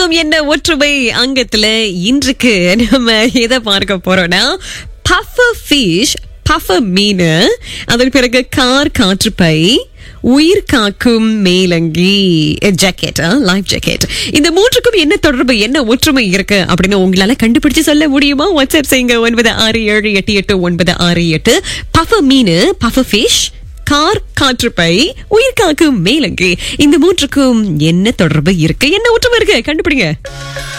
மூன்றுக்கும் என்ன ஒற்றுமை அங்கத்துல இன்றைக்கு நம்ம எதை பார்க்க போறோம்னா பஃபர் ஃபிஷ் பஃபர் மீன் அதன் பிறகு கார் காற்றுப்பை உயிர் காக்கும் மேலங்கி ஜாக்கெட் லைஃப் ஜாக்கெட் இந்த மூன்றுக்கும் என்ன தொடர்பு என்ன ஒற்றுமை இருக்கு அப்படின்னு உங்களால கண்டுபிடிச்சு சொல்ல முடியுமா வாட்ஸ்அப் செய்யுங்க ஒன்பது ஆறு ஏழு எட்டு எட்டு ஒன்பது ஆறு எட்டு பஃப மீன் பஃப ஃபிஷ் கார் காற்றுப்பை உயிர் காக்கும் மேலங்கி இந்த மூன்றுக்கும் என்ன தொடர்பு இருக்கு என்ன ஒற்றுமை இருக்கு கண்டுபிடிங்க